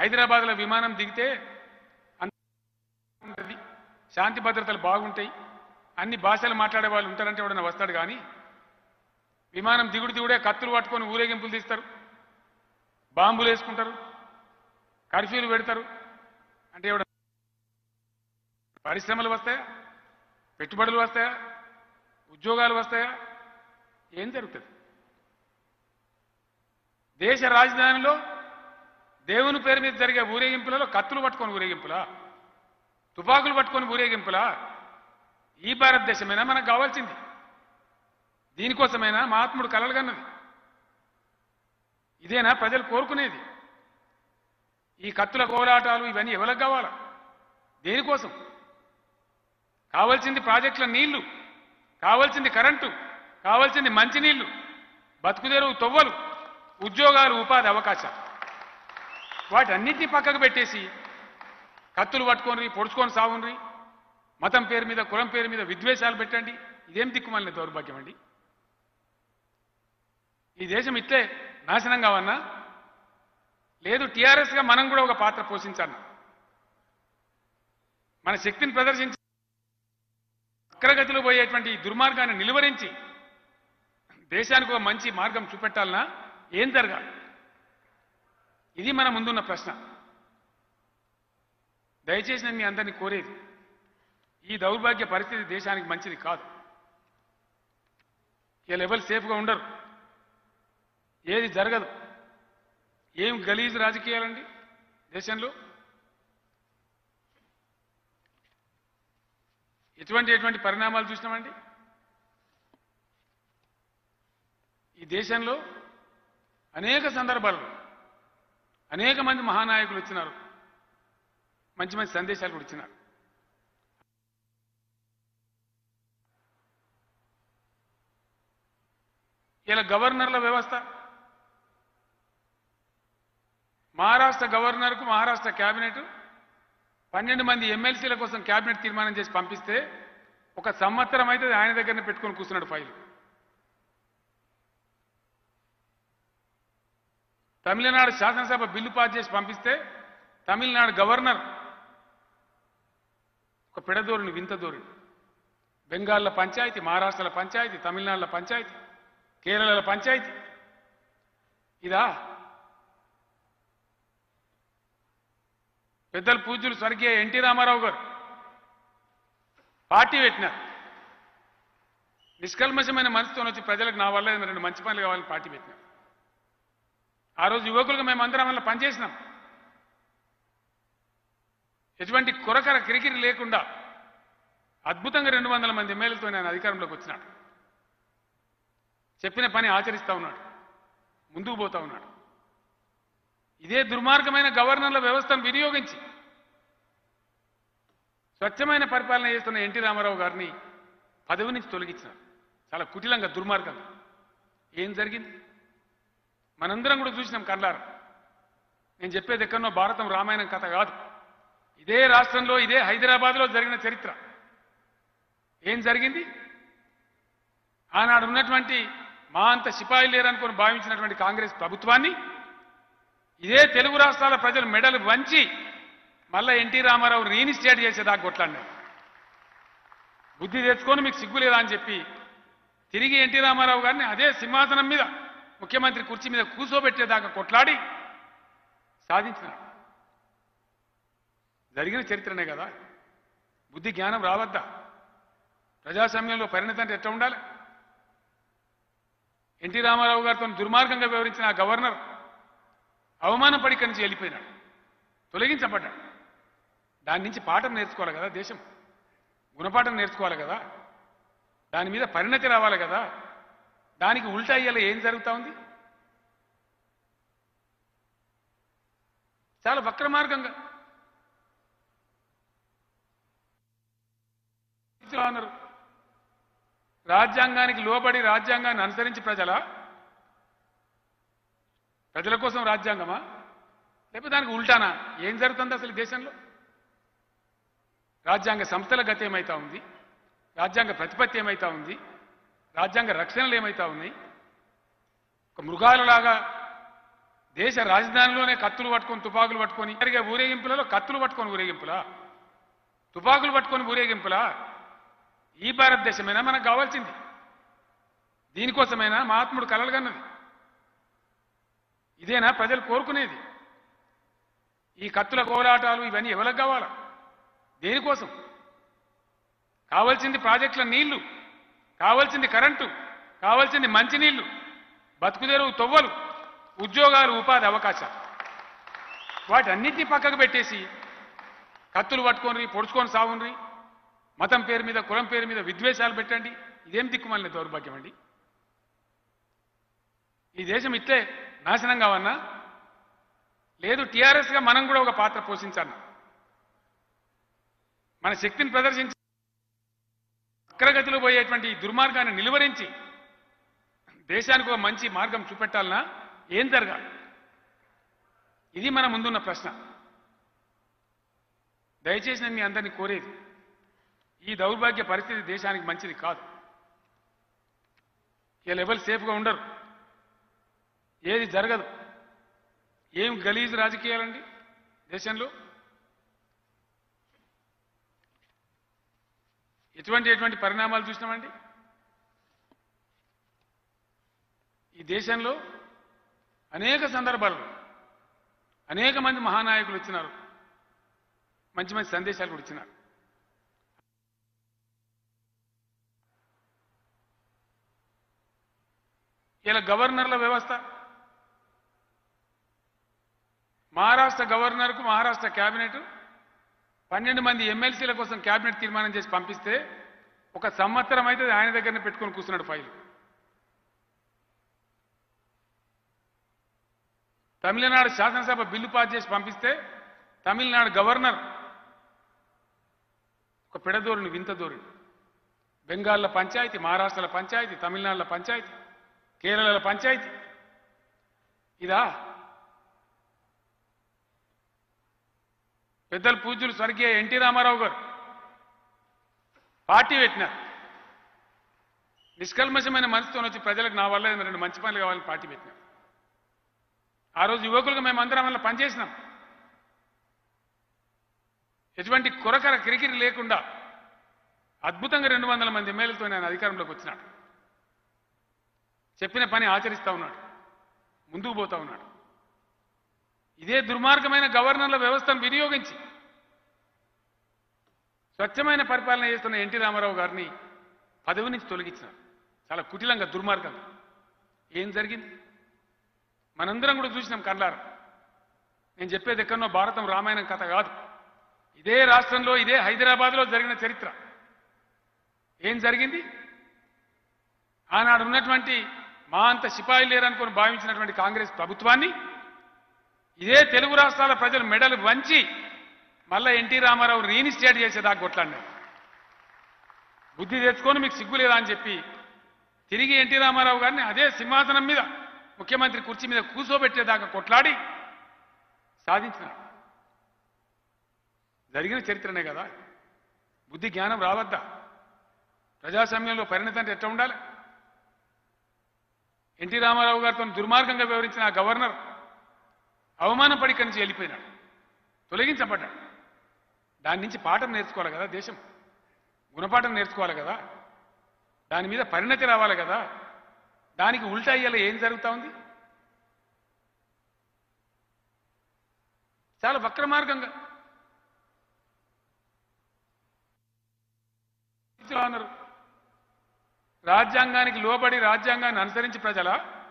హైదరాబాద్లో విమానం దిగితే అంత ఉంటుంది శాంతి భద్రతలు బాగుంటాయి అన్ని భాషలు మాట్లాడే వాళ్ళు ఉంటారంటే ఎవడన్నా వస్తాడు కానీ విమానం దిగుడు దిగుడే కత్తులు పట్టుకొని ఊరేగింపులు తీస్తారు బాంబులు వేసుకుంటారు కర్ఫ్యూలు పెడతారు అంటే ఎవడ పరిశ్రమలు వస్తాయా పెట్టుబడులు వస్తాయా ఉద్యోగాలు వస్తాయా ఏం జరుగుతుంది దేశ రాజధానిలో దేవుని పేరు మీద జరిగే ఊరేగింపులలో కత్తులు పట్టుకొని ఊరేగింపులా తుపాకులు పట్టుకొని ఊరేగింపులా ఈ భారతదేశమైనా మనకు కావాల్సింది దీనికోసమైనా మహాత్ముడు కలలుగన్నది ఇదేనా ప్రజలు కోరుకునేది ఈ కత్తుల కోలాటాలు ఇవన్నీ ఎవరికి కావాలా దేనికోసం కావాల్సింది ప్రాజెక్టుల నీళ్లు కావాల్సింది కరెంటు కావాల్సింది మంచినీళ్లు బతుకుదెరువు తొవ్వలు ఉద్యోగాలు ఉపాధి అవకాశాలు వాటన్నిటిని పక్కకు పెట్టేసి కత్తులు పట్టుకొని పొడుచుకొని సాగుండ్రి మతం పేరు మీద కులం పేరు మీద విద్వేషాలు పెట్టండి ఇదేం దిక్కుమాలిన దౌర్భాగ్యం అండి ఈ దేశం ఇట్లే నాశనం కావన్నా లేదు టీఆర్ఎస్గా మనం కూడా ఒక పాత్ర పోషించాలన్నా మన శక్తిని ప్రదర్శించి అగ్రగతిలో పోయేటువంటి ఈ దుర్మార్గాన్ని నిలువరించి దేశానికి ఒక మంచి మార్గం చూపెట్టాలన్నా ఏం జరగాలి ఇది మన ముందున్న ప్రశ్న దయచేసి నేను మీ అందరినీ కోరేది ఈ దౌర్భాగ్య పరిస్థితి దేశానికి మంచిది కాదు ఈ లెవెల్ సేఫ్గా ఉండరు ఏది జరగదు ఏం గలీజు రాజకీయాలండి దేశంలో ఎటువంటి ఎటువంటి పరిణామాలు చూసినామండి ఈ దేశంలో అనేక సందర్భాల్లో అనేక మంది మహానాయకులు వచ్చినారు మంచి మంచి సందేశాలు కూడా ఇచ్చినారు ఇలా గవర్నర్ల వ్యవస్థ మహారాష్ట్ర గవర్నర్కు మహారాష్ట్ర కేబినెట్ పన్నెండు మంది ఎమ్మెల్సీల కోసం కేబినెట్ తీర్మానం చేసి పంపిస్తే ఒక సంవత్సరం అయితే ఆయన దగ్గరనే పెట్టుకొని కూర్చున్నాడు ఫైల్ తమిళనాడు శాసనసభ బిల్లు పాస్ చేసి పంపిస్తే తమిళనాడు గవర్నర్ ఒక పెడదోరుని వింత ధోరణి బెంగాల్లో పంచాయతీ మహారాష్ట్రలో పంచాయతీ తమిళనాడులో పంచాయతీ కేరళలో పంచాయతీ ఇదా పెద్దలు పూజ్యులు స్వర్గీయ ఎన్టీ రామారావు గారు పార్టీ పెట్టినారు నిష్కల్మషమైన మనసుతో వచ్చి ప్రజలకు నా వల్ల ఏదైనా రెండు మంచి పనులు కావాలని పార్టీ పెట్టినారు ఆ రోజు యువకులుగా మేము అందరం వల్ల పనిచేసినాం ఎటువంటి కొరకర కిరికిరి లేకుండా అద్భుతంగా రెండు వందల మంది ఎమ్మెల్యేలతో ఆయన అధికారంలోకి వచ్చినాడు చెప్పిన పని ఆచరిస్తా ఉన్నాడు ముందుకు పోతా ఉన్నాడు ఇదే దుర్మార్గమైన గవర్నర్ల వ్యవస్థను వినియోగించి స్వచ్ఛమైన పరిపాలన చేస్తున్న ఎన్టీ రామారావు గారిని పదవి నుంచి తొలగించినారు చాలా కుటిలంగా దుర్మార్గంగా ఏం జరిగింది మనందరం కూడా చూసినాం కళ్ళారు నేను చెప్పేది ఎక్కడనో భారతం రామాయణం కథ కాదు ఇదే రాష్ట్రంలో ఇదే హైదరాబాద్లో జరిగిన చరిత్ర ఏం జరిగింది ఆనాడు ఉన్నటువంటి మా అంత సిపాయి లేరనుకొని భావించినటువంటి కాంగ్రెస్ ప్రభుత్వాన్ని ఇదే తెలుగు రాష్ట్రాల ప్రజలు మెడలు వంచి మళ్ళా ఎన్టీ రామారావు రీఇన్స్టేట్ చేసేదాకా కొట్లాడినారు బుద్ధి తెచ్చుకొని మీకు సిగ్గు లేదా అని చెప్పి తిరిగి ఎన్టీ రామారావు గారిని అదే సింహాసనం మీద ముఖ్యమంత్రి కుర్చీ మీద కూర్చోబెట్టేదాకా కొట్లాడి సాధించినాడు జరిగిన చరిత్రనే కదా బుద్ధి జ్ఞానం రావద్దా ప్రజాస్వామ్యంలో పరిణతి అంటే ఎట్లా ఉండాలి ఎన్టీ రామారావు గారితో దుర్మార్గంగా వివరించిన ఆ గవర్నర్ అవమానపడి ఇక్కడి నుంచి వెళ్ళిపోయినాడు తొలగించబడ్డాడు దాని నుంచి పాఠం నేర్చుకోవాలి కదా దేశం గుణపాఠం నేర్చుకోవాలి కదా దాని మీద పరిణతి రావాలి కదా దానికి ఉల్టా అయ్యేలా ఏం జరుగుతా ఉంది చాలా వక్ర మార్గంగా అన్నారు రాజ్యాంగానికి లోబడి రాజ్యాంగాన్ని అనుసరించి ప్రజల ప్రజల కోసం రాజ్యాంగమా లేకపోతే దానికి ఉల్టానా ఏం జరుగుతుంది అసలు ఈ దేశంలో రాజ్యాంగ సంస్థల గతి ఏమైతా ఉంది రాజ్యాంగ ప్రతిపత్తి ఏమైతా ఉంది రాజ్యాంగ రక్షణలు ఏమైతా ఉన్నాయి ఒక మృగాలలాగా దేశ రాజధానిలోనే కత్తులు పట్టుకొని తుపాకులు పట్టుకొని జరిగే ఊరేగింపులలో కత్తులు పట్టుకొని ఊరేగింపులా తుపాకులు పట్టుకొని ఊరేగింపులా ఈ భారతదేశమైనా మనకు కావాల్సింది దీనికోసమైనా మహాత్ముడు కలలుగన్నది ఇదేనా ప్రజలు కోరుకునేది ఈ కత్తుల కోలాటాలు ఇవన్నీ ఎవరికి కావాలా దేనికోసం కావాల్సింది ప్రాజెక్టుల నీళ్లు కావాల్సింది కరెంటు కావాల్సింది మంచినీళ్లు బతుకుదెరువు తొవ్వలు ఉద్యోగాలు ఉపాధి అవకాశాలు వాటన్నిటిని పక్కకు పెట్టేసి కత్తులు పట్టుకొని పొడుచుకొని సాగుండ్రి మతం పేరు మీద కులం పేరు మీద విద్వేషాలు పెట్టండి ఇదేం దిక్కుమాలిన దౌర్భాగ్యం అండి ఈ దేశం ఇట్లే నాశనం కావన్నా లేదు టీఆర్ఎస్గా మనం కూడా ఒక పాత్ర పోషించాలి మన శక్తిని ప్రదర్శించి అగ్రగతిలో పోయేటువంటి ఈ దుర్మార్గాన్ని నిలువరించి దేశానికి ఒక మంచి మార్గం చూపెట్టాలన్నా ఏం జరగాలి ఇది మన ముందున్న ప్రశ్న దయచేసి నేను మీ అందరినీ కోరేది ఈ దౌర్భాగ్య పరిస్థితి దేశానికి మంచిది కాదు ఈ లెవెల్ సేఫ్గా ఉండరు ఏది జరగదు ఏం గలీజ్ రాజకీయాలండి దేశంలో ఎటువంటి ఎటువంటి పరిణామాలు చూసినామండి ఈ దేశంలో అనేక సందర్భాల్లో అనేక మంది మహానాయకులు వచ్చినారు మంచి మంచి సందేశాలు కూడా ఇచ్చినారు ఇలా గవర్నర్ల వ్యవస్థ మహారాష్ట్ర గవర్నర్కు మహారాష్ట్ర క్యాబినెట్ పన్నెండు మంది ఎమ్మెల్సీల కోసం క్యాబినెట్ తీర్మానం చేసి పంపిస్తే ఒక సంవత్సరం అయితే ఆయన దగ్గరనే పెట్టుకొని కూర్చున్నాడు ఫైల్ తమిళనాడు శాసనసభ బిల్లు పాస్ చేసి పంపిస్తే తమిళనాడు గవర్నర్ ఒక పిడదోరుని వింత దోరుని బెంగాల్లో పంచాయతీ మహారాష్ట్రలో పంచాయతీ తమిళనాడులో పంచాయతీ కేరళలో పంచాయతీ ఇదా పెద్దలు పూజ్యులు స్వర్గీయ ఎన్టీ రామారావు గారు పార్టీ పెట్టినారు నిష్కల్మషమైన మనసుతో వచ్చి ప్రజలకు నా వల్ల ఏదైనా రెండు మంచి పనులు కావాలని పార్టీ పెట్టినారు ఆ రోజు యువకులుగా మేము అందరం వల్ల పనిచేసినాం ఎటువంటి కొరకర కిరికిరి లేకుండా అద్భుతంగా రెండు వందల మంది ఎమ్మెల్యేలతో ఆయన అధికారంలోకి వచ్చినాడు చెప్పిన పని ఆచరిస్తా ఉన్నాడు ముందుకు పోతా ఉన్నాడు ఇదే దుర్మార్గమైన గవర్నర్ల వ్యవస్థను వినియోగించి స్వచ్ఛమైన పరిపాలన చేస్తున్న ఎన్టీ రామారావు గారిని పదవి నుంచి తొలగించినారు చాలా కుటిలంగా దుర్మార్గంగా ఏం జరిగింది మనందరం కూడా చూసినాం కళ్ళారు నేను చెప్పేది ఎక్కడనో భారతం రామాయణం కథ కాదు ఇదే రాష్ట్రంలో ఇదే హైదరాబాద్లో జరిగిన చరిత్ర ఏం జరిగింది ఆనాడు ఉన్నటువంటి మా అంత సిపాయి లేరనుకొని భావించినటువంటి కాంగ్రెస్ ప్రభుత్వాన్ని ఇదే తెలుగు రాష్ట్రాల ప్రజలు మెడలు వంచి మళ్ళా ఎన్టీ రామారావు రీఇన్స్టేట్ చేసేదాకా కొట్లాడినారు బుద్ధి తెచ్చుకొని మీకు సిగ్గు లేదా అని చెప్పి తిరిగి ఎన్టీ రామారావు గారిని అదే సింహాసనం మీద ముఖ్యమంత్రి కుర్చీ మీద కూర్చోబెట్టేదాకా కొట్లాడి సాధించినారు జరిగిన చరిత్రనే కదా బుద్ధి జ్ఞానం రావద్దా ప్రజాస్వామ్యంలో పరిణతి అంటే ఎట్లా ఉండాలి ఎన్టీ రామారావు గారితో దుర్మార్గంగా వివరించిన ఆ గవర్నర్ అవమానపడి ఇక్కడి నుంచి వెళ్ళిపోయినాడు తొలగించబడ్డాడు దాని నుంచి పాఠం నేర్చుకోవాలి కదా దేశం గుణపాఠం నేర్చుకోవాలి కదా దాని మీద పరిణతి రావాలి కదా దానికి ఉల్టా అయ్యేలా ఏం జరుగుతా ఉంది చాలా వక్ర మార్గంగా అన్నారు రాజ్యాంగానికి లోబడి రాజ్యాంగాన్ని అనుసరించి ప్రజల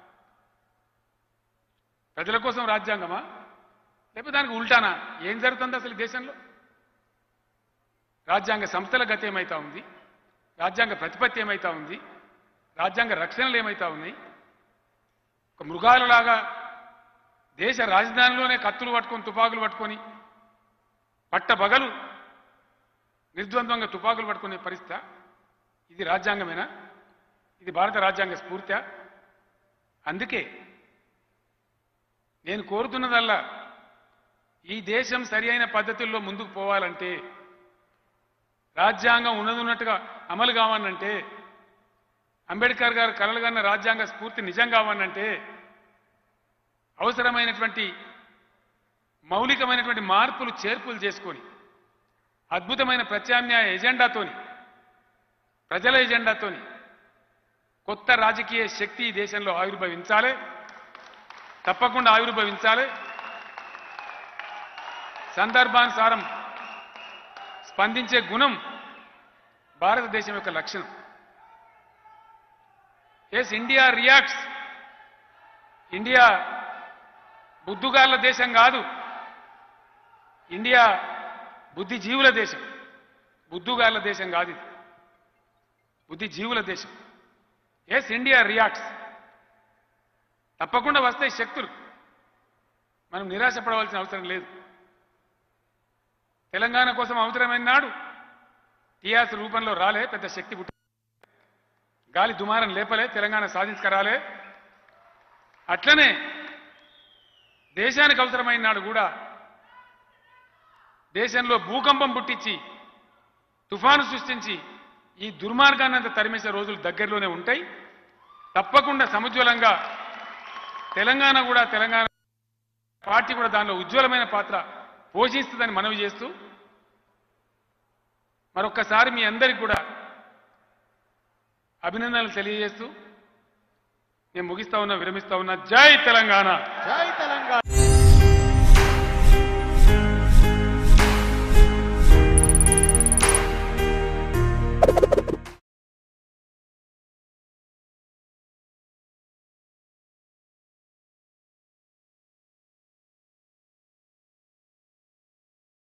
ప్రజల కోసం రాజ్యాంగమా లేకపోతే దానికి ఉల్టానా ఏం జరుగుతుంది అసలు ఈ దేశంలో రాజ్యాంగ సంస్థల గతి ఏమైతా ఉంది రాజ్యాంగ ప్రతిపత్తి ఏమైతా ఉంది రాజ్యాంగ రక్షణలు ఏమైతా ఉన్నాయి ఒక మృగాలలాగా దేశ రాజధానిలోనే కత్తులు పట్టుకొని తుపాకులు పట్టుకొని పట్టబగలు నిర్ద్వంద్వంగా తుపాకులు పట్టుకునే పరిస్థితి ఇది రాజ్యాంగమేనా ఇది భారత రాజ్యాంగ స్ఫూర్తి అందుకే నేను కోరుతున్నదల్లా ఈ దేశం సరి అయిన పద్ధతుల్లో ముందుకు పోవాలంటే రాజ్యాంగం ఉన్నదున్నట్టుగా అమలు కావాలంటే అంబేద్కర్ గారు కలలుగన్న రాజ్యాంగ స్ఫూర్తి నిజం కావాలంటే అవసరమైనటువంటి మౌలికమైనటువంటి మార్పులు చేర్పులు చేసుకొని అద్భుతమైన ప్రత్యామ్నాయ ఎజెండాతోని ప్రజల ఎజెండాతోని కొత్త రాజకీయ శక్తి ఈ దేశంలో ఆవిర్భవించాలి తప్పకుండా ఆవిర్భవించాలి సందర్భానుసారం స్పందించే గుణం భారతదేశం యొక్క లక్షణం ఎస్ ఇండియా రియాక్ట్స్ ఇండియా బుద్ధుగాళ్ళ దేశం కాదు ఇండియా బుద్ధిజీవుల దేశం బుద్ధుగాళ్ళ దేశం కాదు ఇది బుద్ధిజీవుల దేశం ఎస్ ఇండియా రియాక్ట్స్ తప్పకుండా వస్తాయి శక్తులు మనం నిరాశపడవలసిన అవసరం లేదు తెలంగాణ కోసం అవసరమైన నాడు టీఆర్ఎస్ రూపంలో రాలే పెద్ద శక్తి పుట్టి గాలి దుమారం లేపలే తెలంగాణ సాధించుకరాలే అట్లనే దేశానికి అవసరమైన నాడు కూడా దేశంలో భూకంపం పుట్టించి తుఫాను సృష్టించి ఈ దుర్మార్గాన్ని అంతా తరిమేసే రోజులు దగ్గరలోనే ఉంటాయి తప్పకుండా సముజ్వలంగా తెలంగాణ కూడా తెలంగాణ పార్టీ కూడా దానిలో ఉజ్వలమైన పాత్ర పోషిస్తుందని మనవి చేస్తూ మరొక్కసారి మీ అందరికి కూడా అభినందనలు తెలియజేస్తూ నేను ముగిస్తా ఉన్నా విరమిస్తా ఉన్నా జై తెలంగాణ జై తెలంగాణ